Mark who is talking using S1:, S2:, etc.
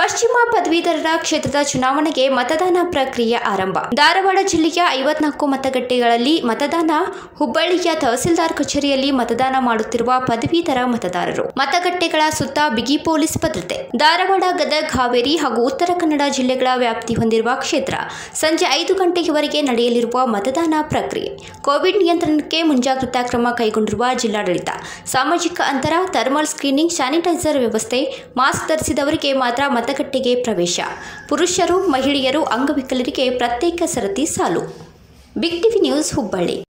S1: ಪಶ್ಚಿಮ ಪದವೀಧರರ ಕ್ಷೇತ್ರದ ಚುನಾವಣೆಗೆ ಮತದಾನ ಪ್ರಕ್ರಿಯೆ ಆರಂಭ ಧಾರವಾಡ ಜಿಲ್ಲೆಯ ಐವತ್ನಾಲ್ಕು ಮತಗಟ್ಟೆಗಳಲ್ಲಿ ಮತದಾನ ಹುಬ್ಬಳ್ಳಿಯ ತಹಸೀಲ್ದಾರ್ ಕಚೇರಿಯಲ್ಲಿ ಮತದಾನ ಮಾಡುತ್ತಿರುವ ಪದವೀಧರ ಮತದಾರರು ಮತಗಟ್ಟೆಗಳ ಸುತ್ತ ಬಿಗಿ ಪೊಲೀಸ್ ಭದ್ರತೆ ಧಾರವಾಡ ಗದಗ್ ಹಾವೇರಿ ಹಾಗೂ ಉತ್ತರ ಕನ್ನಡ ಜಿಲ್ಲೆಗಳ ವ್ಯಾಪ್ತಿ ಹೊಂದಿರುವ ಕ್ಷೇತ್ರ ಸಂಜೆ ಐದು ಗಂಟೆಯವರೆಗೆ ನಡೆಯಲಿರುವ ಮತದಾನ ಪ್ರಕ್ರಿಯೆ ಕೋವಿಡ್ ನಿಯಂತ್ರಣಕ್ಕೆ ಮುಂಜಾಗ್ರತಾ ಕ್ರಮ ಕೈಗೊಂಡಿರುವ ಜಿಲ್ಲಾಡಳಿತ ಸಾಮಾಜಿಕ ಅಂತರ ಥರ್ಮಲ್ ಸ್ಕ್ರೀನಿಂಗ್ ಸ್ಯಾನಿಟೈಸರ್ ವ್ಯವಸ್ಥೆ ಮಾಸ್ಕ್ ಧರಿಸಿದವರಿಗೆ ಮಾತ್ರ ಮತಗಟ್ಟೆಗೆ ಪ್ರವೇಶ ಪುರುಷರು ಮಹಿಳೆಯರು ಅಂಗವಿಕಲರಿಗೆ ಪ್ರತ್ಯೇಕ ಸರತಿ ಸಾಲು ಬಿಗ್ ಟಿವಿ ನ್ಯೂಸ್ ಹುಬ್ಬಳ್ಳಿ